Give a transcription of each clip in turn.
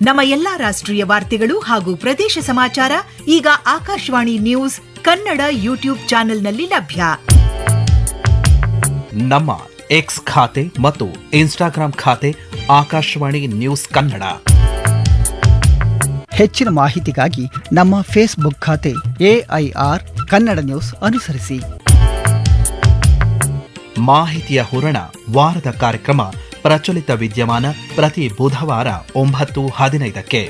ನಮ್ಮ ಎಲ್ಲಾ ರಾಷ್ಟ್ರೀಯ ವಾರ್ತೆಗಳು ಹಾಗೂ ಪ್ರದೇಶ ಸಮಾಚಾರ ಈಗ ಆಕಾಶವಾಣಿ ನ್ಯೂಸ್ ಕನ್ನಡ ಯೂಟ್ಯೂಬ್ ಚಾನೆಲ್ನಲ್ಲಿ ಲಭ್ಯ ನಮ್ಮ ಎಕ್ಸ್ ಖಾತೆ ಮತ್ತು ಇನ್ಸ್ಟಾಗ್ರಾಂ ಖಾತೆ ಆಕಾಶವಾಣಿ ನ್ಯೂಸ್ ಕನ್ನಡ ಹೆಚ್ಚಿನ ಮಾಹಿತಿಗಾಗಿ ನಮ್ಮ ಫೇಸ್ಬುಕ್ ಖಾತೆ ಎಐಆರ್ ಕನ್ನಡ ನ್ಯೂಸ್ ಅನುಸರಿಸಿ ಮಾಹಿತಿಯ ಹೂರಣ ವಾರದ ಕಾರ್ಯಕ್ರಮ ಪ್ರಚಲಿತ ವಿದ್ಯಮಾನ ಪ್ರತಿ ಬುಧವಾರ ಒಂಬತ್ತು ಹದಿನೈದಕ್ಕೆ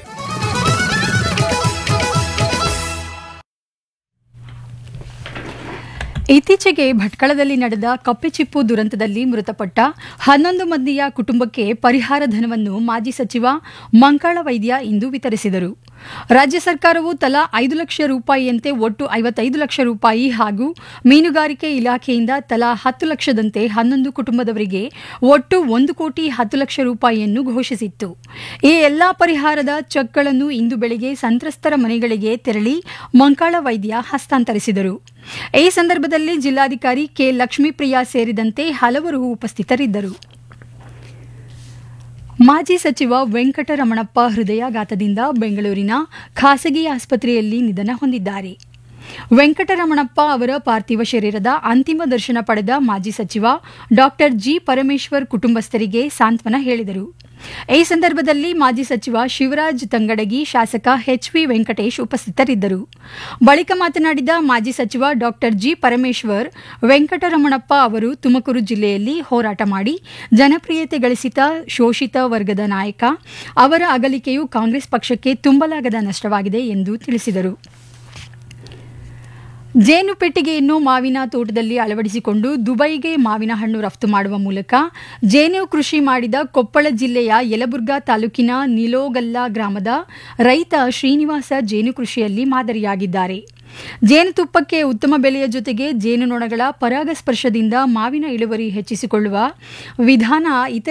ಇತ್ತೀಚೆಗೆ ಭಟ್ಕಳದಲ್ಲಿ ನಡೆದ ಕಪ್ಪೆಚಿಪ್ಪು ದುರಂತದಲ್ಲಿ ಮೃತಪಟ್ಟ ಹನ್ನೊಂದು ಮಂದಿಯ ಕುಟುಂಬಕ್ಕೆ ಪರಿಹಾರ ಧನವನ್ನು ಮಾಜಿ ಸಚಿವ ಮಂಕಾಳ ವೈದ್ಯ ಇಂದು ವಿತರಿಸಿದರು ರಾಜ್ಯ ಸರ್ಕಾರವು ತಲಾ ಐದು ಲಕ್ಷ ರೂಪಾಯಿಯಂತೆ ಒಟ್ಟು ಐವತ್ತೈದು ಲಕ್ಷ ರೂಪಾಯಿ ಹಾಗೂ ಮೀನುಗಾರಿಕೆ ಇಲಾಖೆಯಿಂದ ತಲಾ ಹತ್ತು ಲಕ್ಷದಂತೆ ಹನ್ನೊಂದು ಕುಟುಂಬದವರಿಗೆ ಒಟ್ಟು ಒಂದು ಕೋಟಿ ಹತ್ತು ಲಕ್ಷ ರೂಪಾಯಿಯನ್ನು ಘೋಷಿಸಿತ್ತು ಈ ಎಲ್ಲಾ ಪರಿಹಾರದ ಚೆಕ್ಗಳನ್ನು ಇಂದು ಬೆಳಿಗ್ಗೆ ಸಂತ್ರಸ್ತರ ಮನೆಗಳಿಗೆ ತೆರಳಿ ಮಂಕಾಳ ವೈದ್ಯ ಹಸ್ತಾಂತರಿಸಿದರು ಈ ಸಂದರ್ಭದಲ್ಲಿ ಜಿಲ್ಲಾಧಿಕಾರಿ ಕೆ ಲಕ್ಷ್ಮೀಪ್ರಿಯಾ ಸೇರಿದಂತೆ ಹಲವರು ಉಪಸ್ಥಿತರಿದ್ದರು ಮಾಜಿ ಸಚಿವ ವೆಂಕಟರಮಣಪ್ಪ ಹೃದಯಾಘಾತದಿಂದ ಬೆಂಗಳೂರಿನ ಖಾಸಗಿ ಆಸ್ಪತ್ರೆಯಲ್ಲಿ ನಿಧನ ಹೊಂದಿದ್ದಾರೆ ವೆಂಕಟರಮಣಪ್ಪ ಅವರ ಪಾರ್ಥಿವ ಶರೀರದ ಅಂತಿಮ ದರ್ಶನ ಪಡೆದ ಮಾಜಿ ಸಚಿವ ಡಾಕ್ಟರ್ ಜಿ ಪರಮೇಶ್ವರ್ ಕುಟುಂಬಸ್ಥರಿಗೆ ಸಾಂತ್ವನ ಹೇಳಿದರು ಈ ಸಂದರ್ಭದಲ್ಲಿ ಮಾಜಿ ಸಚಿವ ಶಿವರಾಜ್ ತಂಗಡಗಿ ಶಾಸಕ ಎಚ್ ವಿ ವೆಂಕಟೇಶ್ ಉಪಸ್ಥಿತರಿದ್ದರು ಬಳಿಕ ಮಾತನಾಡಿದ ಮಾಜಿ ಸಚಿವ ಡಾಕ್ಟರ್ ಜಿ ಪರಮೇಶ್ವರ್ ವೆಂಕಟರಮಣಪ್ಪ ಅವರು ತುಮಕೂರು ಜಿಲ್ಲೆಯಲ್ಲಿ ಹೋರಾಟ ಮಾಡಿ ಜನಪ್ರಿಯತೆ ಗಳಿಸಿದ ಶೋಷಿತ ವರ್ಗದ ನಾಯಕ ಅವರ ಅಗಲಿಕೆಯು ಕಾಂಗ್ರೆಸ್ ಪಕ್ಷಕ್ಕೆ ತುಂಬಲಾಗದ ನಷ್ಟವಾಗಿದೆ ಎಂದು ತಿಳಿಸಿದರು ಜೇನು ಪೆಟ್ಟಿಗೆಯನ್ನು ಮಾವಿನ ತೋಟದಲ್ಲಿ ಅಳವಡಿಸಿಕೊಂಡು ದುಬೈಗೆ ಮಾವಿನ ಹಣ್ಣು ರಫ್ತು ಮಾಡುವ ಮೂಲಕ ಜೇನು ಕೃಷಿ ಮಾಡಿದ ಕೊಪ್ಪಳ ಜಿಲ್ಲೆಯ ಯಲಬುರ್ಗಾ ತಾಲೂಕಿನ ನಿಲೋಗಲ್ಲ ಗ್ರಾಮದ ರೈತ ಶ್ರೀನಿವಾಸ ಜೇನು ಕೃಷಿಯಲ್ಲಿ ಮಾದರಿಯಾಗಿದ್ದಾರೆ ಜೇನುತುಪ್ಪಕ್ಕೆ ಉತ್ತಮ ಬೆಲೆಯ ಜೊತೆಗೆ ಜೇನುನೊಣಗಳ ಪರಾಗಸ್ಪರ್ಶದಿಂದ ಮಾವಿನ ಇಳುವರಿ ಹೆಚ್ಚಿಸಿಕೊಳ್ಳುವ ವಿಧಾನ ಇತರ